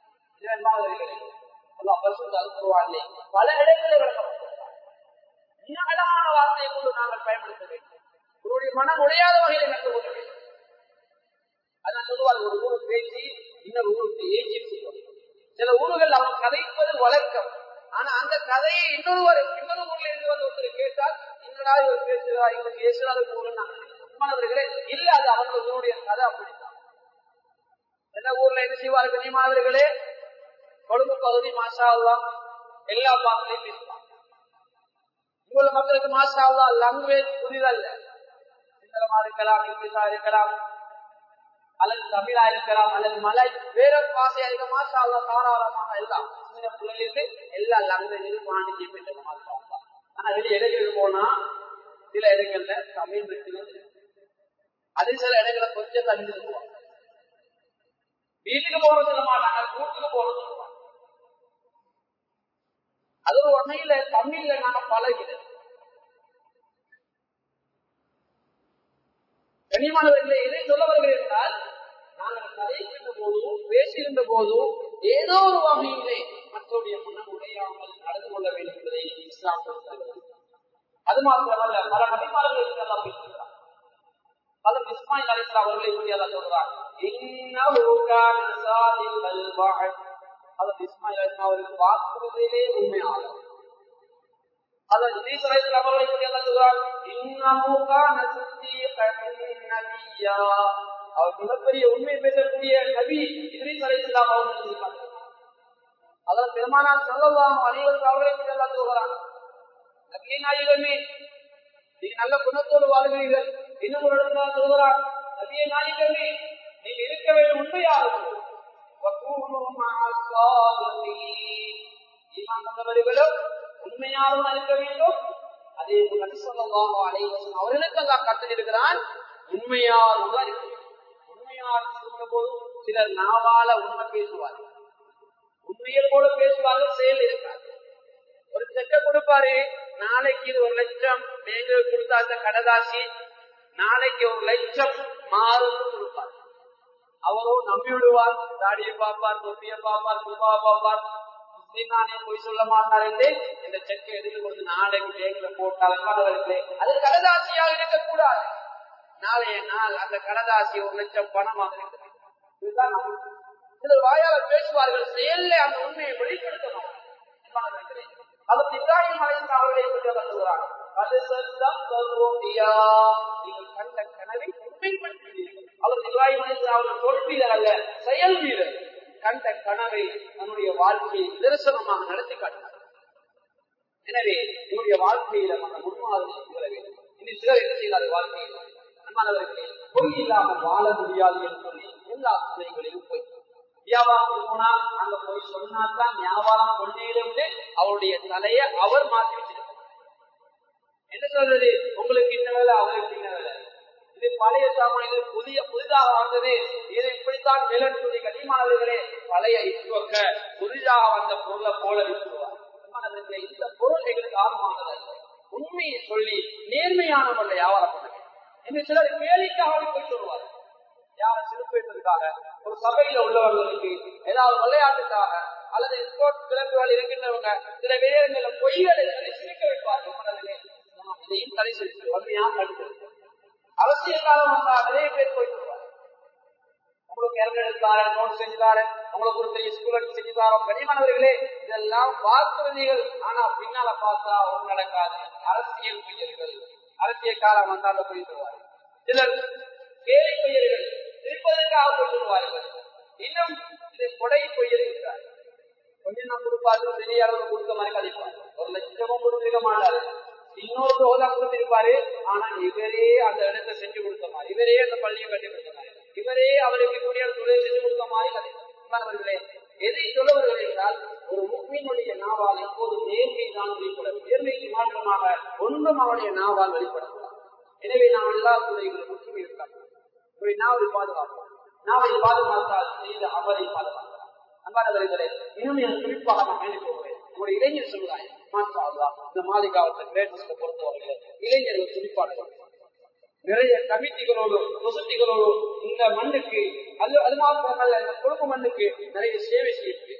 பல இடங்களில் விளக்கப்பட்டிருக்கிறார் மிக அழகான வார்த்தையை கொண்டு நாங்கள் பயன்படுத்த வேண்டும் உங்களுடைய மனம் உடையாத வகையில் நடந்து கொள்ள வேண்டும் அதான் சொல்லுவார் ஒரு ஊருக்கு பேசி இன்னொரு ஊருக்கு ஏற்றி சொல்லுவார் சில ஊர்கள் அவன் கதைப்பது வழக்கம் ஆனா அந்த கதையை இன்னொரு இன்னொரு ஊர்ல இருந்து வந்து ஒருத்தர் கேட்டால் என்னடா இவர் பேசுகிறா இவர் பேசுறாரு ஊர்ல மாணவர்களே இல்ல அது அவங்களுடைய கதை அப்படித்தான் என்ன ஊர்ல என்ன செய்வார்கள் நீமாவர்களே கொழும்பு பகுதி மாசா எல்லா பாக்களையும் பேசுவாங்க உங்கள மக்களுக்கு மாசா லாங்குவேஜ் புதிதல்ல சிங்களமா இருக்கலாம் இங்கிலீஷா இருக்கலாம் அல்லது தமிழா இருக்கலாம் அல்லது மலை வேற பாசையா இருக்க மாசா தாராளமாக எல்லாம் சின்ன பிள்ளைகளுக்கு எல்லா லாங்குவேஜிலும் பாண்டிச்சு பெற்ற மாசா ஆனா வெளிய இடங்களுக்கு போனா சில இடங்கள்ல தமிழ் இருக்குது அது சில இடங்களை கொஞ்சம் தமிழ் சொல்லுவாங்க வீட்டுக்கு போறது சொல்ல மாட்டாங்க கூட்டுக்கு போறது சொல்லுவாங்க அது ஒரு வகையில தமிழ்ல நாங்க பழகிறது கனிமானவர்களே இதை சொல்ல வருகிறேன் என்றால் நாங்கள் கதைக்கின்ற போதும் பேசியிருந்த போதும் ஏதோ ஒரு வகையிலே மற்றவருடைய மனம் உடையாமல் நடந்து கொள்ள வேண்டும் என்பதை இஸ்லாம் சொல்கிறது அது மாத்திரமல்ல பல நபிமார்கள் எல்லாம் பேசுகிறார் பல இஸ்மாயில் அலிஸ்லாம் அவர்களை பற்றி எல்லாம் சொல்றார் அதற்கு இஸ்மாயில் அலிஸ்லாம் அவருக்கு வாக்குறுதியிலே உண்மையாளர் அதை ஈஸ்வரத்தில் அவர்களை பற்றி என்ன சொல்றார் இன்னமுகான நபியா அவர் மிகப்பெரிய உண்மை பேசக்கூடிய நபி இதிரீஸ் அலைஹிஸ்ஸலாம் அவர்கள் சொல்லியிருக்காங்க அதான் பெருமானார் சொல்லலாம் அனைவரும் அவர்களை பற்றி எல்லாம் சொல்கிறாங்க நபியை நாயகமே நீங்க நல்ல குணத்தோடு வாழ்கிறீர்கள் இன்னும் ஒரு இடத்துல சொல்கிறார் நபியை நாயகமே நீங்க இருக்க வேண்டும் உண்மையாகும் உண்மையாகவும் இருக்க வேண்டும் அதே நபி சொல்லலாம் அனைவரும் அவர்களுக்கு எல்லாம் கட்டளிடுகிறான் உண்மையாகவும் தான் இருக்க வேண்டும் உண்மையாக சொல்ற போது சிலர் நாவால உண்மை பேசுவார்கள் உண்மையை போல பேசுவார்கள் செயல் இருக்காது ஒரு செக்க கொடுப்பாரு நாளைக்கு இது ஒரு லட்சம் பேங்கு கொடுத்தா அந்த கடதாசி நாளைக்கு ஒரு லட்சம் மாறும் கொடுப்பார் அவரும் நம்பி விடுவார் தாடியை பார்ப்பார் தொப்பியை பார்ப்பார் துபா பார்ப்பார் நானே போய் சொல்ல மாட்டார் என்று இந்த செக்கை எடுத்து கொண்டு நாளைக்கு பேங்க்ல போட்டால் அது கடதாசியாக இருக்கக்கூடாது நாளைய நாள் அந்த கடதாசி ஒரு லட்சம் பணமாக இருக்கிறது இதுதான் நம்பிக்கை. சிலர் வாயால பேசுவார்கள் செயல்ல அந்த உண்மையை வெளிப்படுத்த மாட்டார்கள் அதற்கு இப்ராஹிம் அலைஹிஸ்ஸலாம் அவர்களை பற்றி அவர் சொல்கிறார் அது சத்தருதியா நீங்கள் கண்ட கனவை உண்மைப்படுத்துகிறீர்கள் அவர் இப்ராஹிம் அலைஹிஸ்ஸலாம் அவர்கள் சொல் வீரர் அல்ல செயல் வீரர் கண்ட கனவை தன்னுடைய வாழ்க்கையை நிதர்சனமாக நடத்தி காட்டினார் எனவே என்னுடைய வாழ்க்கையில நம்ம முன்மாதிரி பெற வேண்டும் இன்னும் சிலர் என்ன செய்தார் வாழ்க்கையில் அன்பானவர்களே பொய் இல்லாமல் வாழ முடியாது என்று சொல்லி எல்லா துறைகளிலும் போய் வியாபாரத்துக்கு போனா அந்த போய் சொன்னாதான் வியாபாரம் கொண்டேருந்து அவருடைய தலையை அவர் மாற்றி வச்சிருக்கார் என்ன சொல்றது உங்களுக்கு இந்த வேலை அவருக்கு இந்த வேலை இது பழைய சாமான்கள் புதிய புதிதாக வந்தது இது இப்படித்தான் மேலன்னு சொல்லி கனிமானவர்களே பழைய இஸ்வக்க புதிதாக வந்த பொருளை போல விட்டுருவார் அன்பானவர்களே, இந்த பொருள் எங்களுக்கு ஆர்வமானது உண்மையை சொல்லி நேர்மையானவர்கள் வியாபாரம் பண்ண வேண்டும் என்று சிலர் கேலிக்காக போய் சொல்லுவார் யாரை சிறப்பிப்பதற்காக ஒரு சபையில உள்ளவர்களுக்கு ஏதாவது விளையாட்டுக்காக அல்லது ஸ்போர்ட்ஸ் கிளப்புகள் இருக்கின்றவங்க சில நேரங்கள்ல பொய்களை சொல்லி சிரிக்க வைப்பார்கள் மனதிலே நாம் இதையும் தடை செய்து வன்மையாக தடுக்கிறது அரசியல் காலம் வந்தா நிறைய பேர் போயிட்டு வருவார் உங்களுக்கு இறங்க எடுத்தாரன் நோட் செஞ்சுதாரன் உங்களுக்கு ஒரு பெரிய ஸ்கூல் செஞ்சு தாரோம் கனிமானவர்களே இதெல்லாம் வாக்குறுதிகள் ஆனா பின்னால பார்த்தா ஒன்றும் நடக்காது அரசியல் பொய்யர்கள் அரசியல் காலம் வந்தால போயிட்டு வருவார் சிலர் கேலி பொய்யர்கள் இருப்பதற்காக போய் சொல்லுவார்கள் இன்னும் இது கொடை பொய்யர் இருக்கிறார் கொஞ்சம் நான் கொடுப்பாரு பெரிய அளவு கொடுத்த மாதிரி கழிப்பார் ஒரு லட்சமும் கொடுத்திருக்க மாட்டாரு இன்னொரு தோதா கொடுத்திருப்பாரு ஆனா இவரே அந்த இடத்தை செஞ்சு கொடுத்த மாதிரி இவரே அந்த பள்ளியை கட்டி கொடுத்த மாதிரி இவரே அவருக்கு கூடிய தொழில் செஞ்சு கொடுத்த மாதிரி கதைப்பார்களே எதை சொல்லுவார்கள் என்றால் ஒரு முக்மீனுடைய நாவால் எப்போது நேர்மை தான் வெளிப்படும் நேர்மைக்கு மாற்றமாக ஒன்றும் அவருடைய நாவால் வெளிப்படக்கூடாது எனவே நாம் எல்லா துறைகளும் முக்கியம் இருக்காங்க ஒரு நாவை பாதுகாப்போம் நாவை பாதுகாத்தால் செய்த அவரை பாதுகாக்கலாம் அன்பானவர்களே இன்னும் என் குறிப்பாக நான் வேண்டிக் கொள்கிறேன் நம்முடைய இளைஞர் சமுதாயம் மாற்றாவதா இந்த மாளிகாவத்தை கிரேட்டஸ்ட பொறுத்தவர்கள் இளைஞர்கள் குறிப்பாளர்கள் நிறைய கமிட்டிகளோடு சொசைட்டிகளோடு இந்த மண்ணுக்கு அது அது மாத்திரமல்ல இந்த கொழுப்பு மண்ணுக்கு நிறைய சேவை செய்யக்கூடிய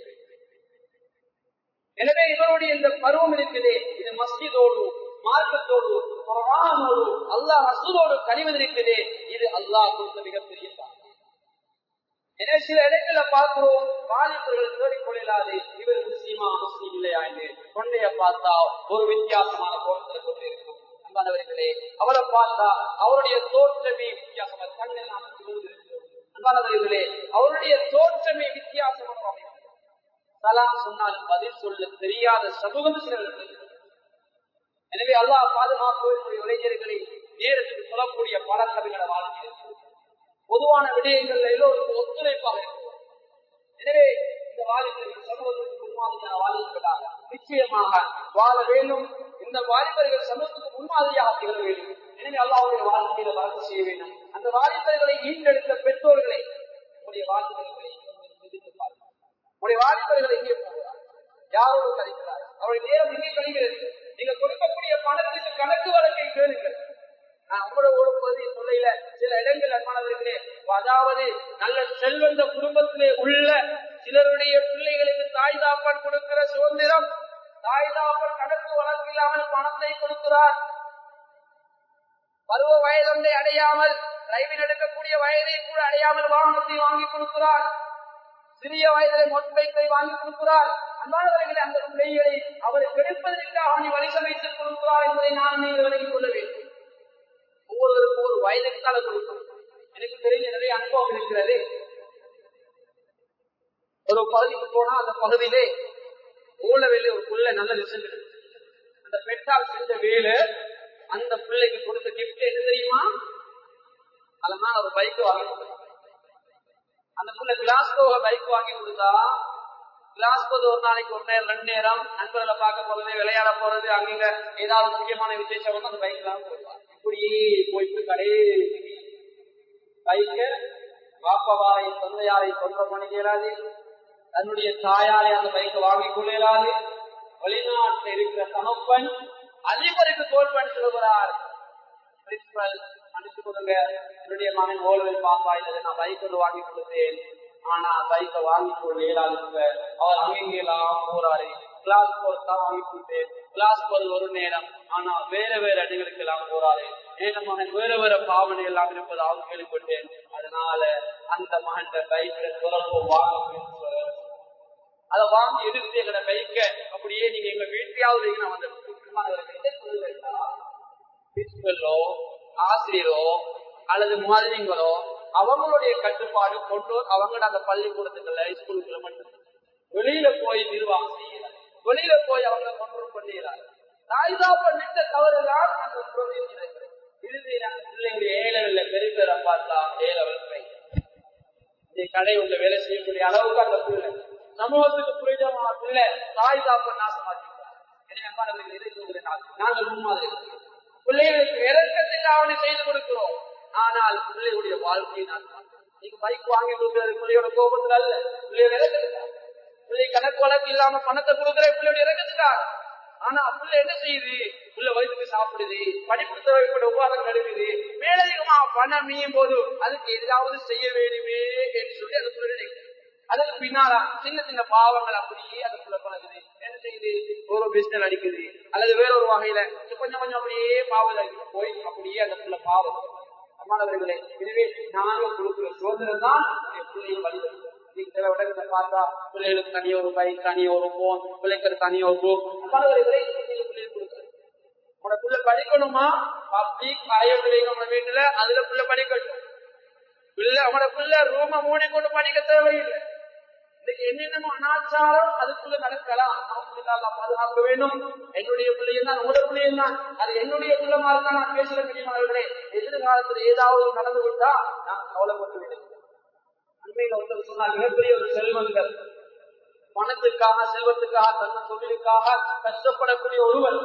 எனவே இவருடைய இந்த பருவம் இருக்குது இது மஸ்ஜிதோடு மார்க்கத்தோடு குரானோடு அல்லாஹ் ரசூலோடு கனிவதிருக்குது இது அல்லாஹ் கொடுத்த மிகப்பெரிய பாக்கியம். எனவே சில இடங்களை பார்க்கிறோம் வாலிபர்கள் தேடிக்கொள்ளாது இவர் முஸ்லீமா முஸ்லீம் இல்லையா என்று கொண்டைய பார்த்தா ஒரு வித்தியாசமான கோணத்துல கொண்டு இருக்கும் அன்பானவர்களே அவரை பார்த்தா அவருடைய தோற்றமே வித்தியாசமா கண்ணில் நாம் சொல்வது அன்பானவர்களே அவருடைய தோற்றமே வித்தியாசமாக அமையும் சலாம் சொன்னாலும் பதில் சொல்ல தெரியாத சமூகம் சிலர்கள் எனவே அல்லாஹ் பாதுகாப்பு இளைஞர்களை நேரத்துக்கு சொல்லக்கூடிய பல சபைகளை வாழ்க்கையில் பொதுவான விடயங்கள் எல்லோருக்கும் ஒத்துழைப்பாக இருக்கும் எனவே இந்த வாலிபர்கள் சமூகத்துக்கு முன்மாதிரியான வாலிபர்களாக நிச்சயமாக வாழ வேண்டும் இந்த வாலிபர்கள் சமூகத்துக்கு முன்மாதிரியாக திகழ வேண்டும் எனவே அல்லாவுடைய வாழ்க்கையில வளர்ச்சி செய்ய வேண்டும் அந்த வாலிபர்களை ஈண்டெடுத்த பெற்றோர்களை உங்களுடைய வாலிபர்களை சிந்தித்து பாருங்கள் உங்களுடைய வாலிபர்கள் எங்கே போகிறார் யாரோடு கழிக்கிறார் அவருடைய நேரம் எங்கே கழிகிறது நீங்க கொடுக்கக்கூடிய பணத்துக்கு கணக்கு வழக்கை கேளுங்கள் நான் உங்களோட ஒரு பகுதியை சொல்லையில சில இடங்கள் அன்பானவர்களே அதாவது நல்ல செல்வந்த குடும்பத்திலே உள்ள சிலருடைய பிள்ளைகளுக்கு தாய் தாப்பன் கொடுக்கிற சுதந்திரம் தாய் தாப்பன் கணக்கு வழக்கு இல்லாமல் பணத்தை கொடுக்கிறார் பருவ வயதை அடையாமல் டிரைவிங் எடுக்கக்கூடிய வயதை கூட அடையாமல் வாகனத்தை வாங்கி கொடுக்கிறார் சிறிய வயதிலே மொட் பைக்கை வாங்கி கொடுக்கிறார் அல்லாதவர்களை அந்த பிள்ளைகளை அவர் கெடுப்பதற்காக அவனை வழி சமைத்துக் கொடுக்கிறார் என்பதை நான் நீங்கள் விலகிக் கொள்ள வேண்டும் ஒவ்வொருவருக்கும் ஒரு வயதுக்கு கால கொடுக்கும் எனக்கு தெரிஞ்ச நிறைய அனுபவம் இருக்கிறது ஒரு பகுதிக்கு போனா அந்த பகுதியிலே ஊழவேலி ஒரு புள்ள நல்ல ரிசல்ட் அந்த பெற்றால் செஞ்ச வேலை அந்த பிள்ளைக்கு கொடுத்த கிஃப்ட் என்ன தெரியுமா அதனால ஒரு பைக் வாங்கி கொடுத்தா. அந்த புள்ள கிளாஸ்கோ பைக் வாங்கி கொடுத்தா கிளாஸ்கோ ஒரு நாளைக்கு ஒரு நேரம் ரெண்டு நேரம் நண்பர்களை பார்க்க போறது விளையாட போறது அங்க ஏதாவது முக்கியமான விசேஷம் வந்து அந்த பைக் தான் போயிடுவாங்க இப்படியே போயிட்டு கடைசி பைக்க வாப்பவாரை தந்தையாரை தொந்தரவு பண்ணிக்க இயலாது தன்னுடைய தாயாரை அந்த பைக்கை வாங்கிக் கொள்ள இயலாது வெளிநாட்டில் இருக்கிற தகப்பன் அதிபருக்கு தோல் பண்ணி சொல்கிறார் பிரின்சிபல் மன்னித்து கொடுங்க என்னுடைய மகன் ஓல்வில் பாஸ் ஆயிட்டது நான் பைக் ஒன்று வாங்கி கொடுத்தேன் ஆனா பைக்கை வாங்கி கொள்ள இயலாது இப்ப. அவர் அங்கெங்கெல்லாம் போறாரு கிளாஸ் போறது தான் வாங்கி கொடுத்தேன் கிளாஸ் போறது ஒரு நேரம் ஆனா வேற வேற அடிகளுக்கு எல்லாம் போறாரு ஏன மகன் வேற வேற பாவனை எல்லாம் இருப்பதாக கேள்விப்பட்டேன் அதனால அந்த மகன் பைக்ல துறப்பு வாங்க அதை வாங்கி எடுத்து எங்களை பைக்க அப்படியே நீங்க எங்க வீட்டையாவது நான் வந்து பிரின்சிபலோ ஆசிரியரோ அல்லது மாதிரிங்களோ அவங்களுடைய கட்டுப்பாடு கொண்டோர் அவங்களோட அந்த பள்ளிக்கூடத்துக்குள்ள ஸ்கூலுக்குள்ள மட்டும் வெளியில போய் நிர்வாகம் செய்யறாங்க வெளியில போய் அவங்களை கொண்டு பண்ணுகிறாங்க தாய்தா பண்ணிட்ட தவறுதான் அந்த புரோகியம் நடக்கிறது இறுதியில் அந்த பிள்ளைங்களுடைய ஏழவில்ல பெரிய பேரை பார்த்தா ஏழவல் கை இந்த கடை உள்ள வேலை செய்யக்கூடிய அளவுக்கு அந்த பிள்ளை சமூகத்துக்கு புரிதமான பிள்ளை தாய் தாப்ப நாசமாக்கிட்டார் எனவே அம்மாவர்கள் இதை சொல்கிறேன் நாங்கள் முன்மாதிரி பிள்ளைகளுக்கு இறக்கத்துக்கு அவனை செய்து கொடுக்கிறோம் ஆனால் பிள்ளைகளுடைய வாழ்க்கையை நான் நீங்க பைக் வாங்கி கொடுக்கிறது பிள்ளையோட கோபத்தில் அல்ல பிள்ளையோட இறக்கத்துக்காக பிள்ளை கணக்கு வழக்கு இல்லாம பணத்தை கொடுக்கிற பிள்ளையோட இறக்கத்துக்காக ஆனா பிள்ளை என்ன செய்யுது பிள்ளை வயிற்றுக்கு சாப்பிடுது படிப்பு தேவைப்பட உபாதம் நடுக்குது மேலதிகமா பணம் மீயும் போது அதுக்கு எதாவது செய்ய வேண்டுமே என்று சொல்லி அந்த பிள்ளை நினைக்குது அதுக்கு பின்னால சின்ன சின்ன பாவங்கள் அப்படியே அதுக்குள்ள பழகுது என்ன செய்யுது ஒரு பிஸ்னல் அடிக்குது அல்லது வேற ஒரு வகையில கொஞ்சம் கொஞ்சம் அப்படியே பாவம் போய் அப்படியே அந்த பிள்ளை பாவம் அம்மானவர்களே எனவே நாங்கள் கொடுக்கிற சோதனை தான் பிள்ளையை வழிபடுது நீங்க சில இடங்களை பார்த்தா பிள்ளைகளுக்கு தனியா ஒரு பைக் தனியா ஒரு போன் பிள்ளைக்கு தனியா ஒரு புக் அம்மானவர்களே பிள்ளைகளுக்கு கொடுக்குறது உங்களோட பிள்ளை படிக்கணுமா பப்ளிக் மறைய நம்ம வீட்டுல அதுல பிள்ளை படிக்கட்டும் பிள்ளை அவனோட பிள்ளை ரூம மூடிக்கொண்டு படிக்க தேவையில்லை இன்னைக்கு என்னென்னமோ அனாச்சாரம் அதுக்குள்ள நடக்கலாம் பாதுகாக்க வேண்டும் என்னுடைய பிள்ளையும் தான் உங்களோட பிள்ளையும் தான் அது என்னுடைய பிள்ளை மாதிரி தான் நான் பேசுற முடியுமார்களே எதிர்காலத்துல ஏதாவது நடந்து விட்டா நான் கவலைப்பட்டு விடுகிறேன் அண்மையில ஒருத்தர் சொன்னார் மிகப்பெரிய ஒரு செல்வங்கள் பணத்துக்காக செல்வத்துக்காக தன்ன தொழிலுக்காக கஷ்டப்படக்கூடிய ஒருவர்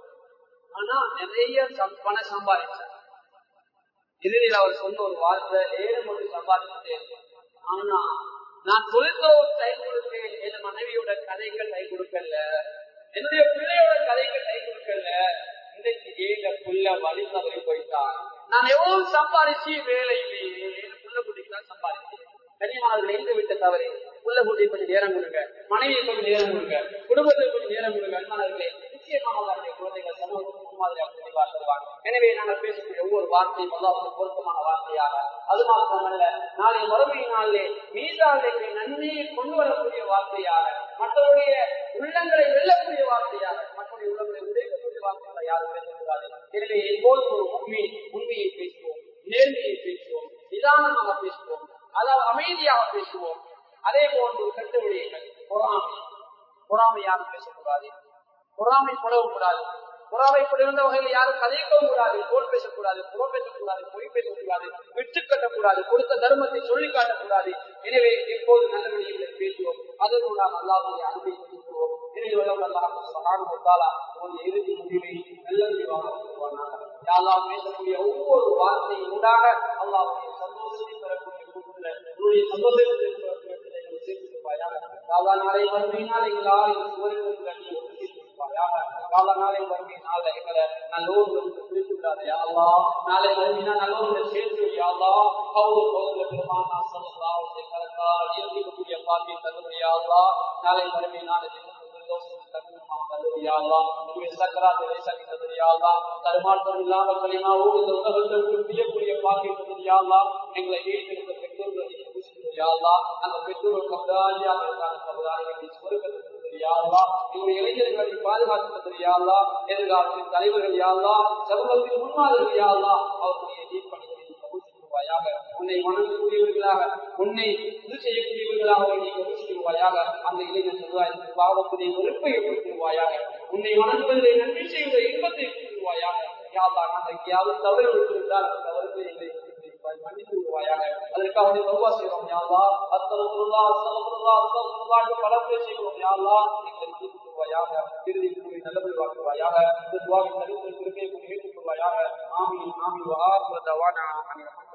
ஆனா நிறைய பணம் சம்பாதிச்சார் இறுதியில் அவர் சொன்ன ஒரு வார்த்தை ஏழு மொழி சம்பாதிச்சுட்டேன் ஆனா நான் தொழிற்துறை டைம் கொடுத்தேன் என் மனைவியோட கதைகள் கை கொடுக்கல என்னுடைய பிள்ளையோட கதைகள் கை கொடுக்கல இன்றைக்கு ஏழ புள்ள வழி தவறி போயிட்டான் நான் எவ்வளவு சம்பாதிச்சு வேலை இல்லையே என் புள்ள குட்டிக்கு தான் சம்பாதிச்சேன் கனிமாவர்கள் எங்க விட்ட தவறு புள்ள குட்டி கொஞ்சம் நேரம் கொடுங்க மனைவியை கொஞ்சம் நேரம் கொடுங்க குடும்பத்துக்கு கொஞ்சம் நேரம் கொடுங்க அன்பானவர்களே நிச்சயமாக அவருடைய குழந்தைகள் சமூகத்துக்கு முன்மாதிரியாக தெளிவாக தருவாங்க எனவே நாங்கள் பேசக்கூடிய ஒவ்வொரு வார்த்தையும் அல்லாவுக்கு பொருத்தமான வார்த்தையாக அது மாத்திரமல்ல நாளை மறுமை நாளிலே மீதாளுக்கு நன்மையை கொண்டு வரக்கூடிய வார்த்தையாக மற்றவருடைய உள்ளங்களை வெல்லக்கூடிய வார்த்தையாக மற்றவருடைய உள்ளங்களை உடைக்கக்கூடிய வார்த்தைகளை யாரும் பேசக்கூடாது எனவே எப்போதும் ஒரு உண்மை உண்மையை பேசுவோம் நேர்மையை பேசுவோம் நிதானமாக பேசுவோம் அதாவது அமைதியாக பேசுவோம் அதே போன்று கட்டு விடயங்கள் பொறாமை பொறாமை யாரும் பேசக்கூடாது பொறாமை படவும் கூடாது பொறாமைப்படுகின்ற வகையில் யாரும் கதைக்கவும் கூடாது போல் பேசக்கூடாது புறம் பேசக்கூடாது பொய் பேசக்கூடாது விட்டு கட்டக்கூடாது கொடுத்த தர்மத்தை சொல்லி காட்டக்கூடாது எனவே எப்போது நல்ல வழிகளை பேசுவோம் அதனோடு நாம் அல்லாவுடைய அன்பை பேசுவோம் எனவே உங்களுடைய இறுதி முடிவை நல்ல முடிவாக யாரெல்லாம் பேசக்கூடிய ஒவ்வொரு வார்த்தையும் உண்டாக அல்லாவுடைய சந்தோஷத்தை பெறக்கூடிய கூட்டத்தில் உன்னுடைய சந்தோஷத்தை பெறக்கூடிய சேர்த்துப்பாயாக நாளை மறுமையினால் எங்களால் இந்த சுவர்களுக்கு கண்டி ஒதுக்கியிருப்பாயாக கால நாளை மறுமையினால் எங்களை நல்லோர்கள் பிரித்து விடாதே அல்லா நாளை மறுமையினால் நல்லோர்கள் சேர்த்து வையாதா கௌரவ கௌரவ பெருமானா சல்லா கலந்தால் இயற்கைக்கூடிய பாத்தியை தருமையாதா நாளை மறுமையினால் எங்களை யாழ்லா அந்த பெற்றோர்கள் கபதாரியாக இருந்தாங்க கபதாரிகள் சொருக்கத்துக்கு யாழ்லா எங்களுடைய இளைஞர்களை பாதுகாத்துக்கிறது யாழ்லா எதிர்காலத்தின் தலைவர்கள் யாழ்லா சமூகத்தின் முன்மாதிரி யாழ்லா அவர்களுடைய நீர்ப்பணிகளை கபூசிக்குவாயாக உன்னை வணங்கக்கூடியவர்களாக உன்னை இது செய்யக்கூடியவர்களாக நீ கபூசிக்குவாயாக அந்த இளைஞர் சமுதாயத்தின் பாவத்தினை வெறுப்பை ஏற்படுத்துவாயாக உன்னை வணங்குவதை நன்றி செய்வதை இன்பத்தை கொடுத்துருவாயாக யாழ்லா நான் எங்கேயாவது தவறு விட்டிருந்தால் அந்த தவறுகளை எங்களை மன்னித்து விடுவாயாக அதற்காக தௌபா செய்கிறோம் யாழ்லா அஸ்தலத்துல்லா அஸ்தலத்துல்லா அஸ்தலத்துல்லா என்று பல பேர் செய்கிறோம் யாழ்லா எங்களை தீர்த்து கொள்வாயாக இறுதி கூறி நல்லபடி வாக்குவாயாக இந்த துவாவின் தரித்திர திருக்கையை ஏற்றுக்கொள்வாயாக ஆமீன் ஆமீன் வா தவானா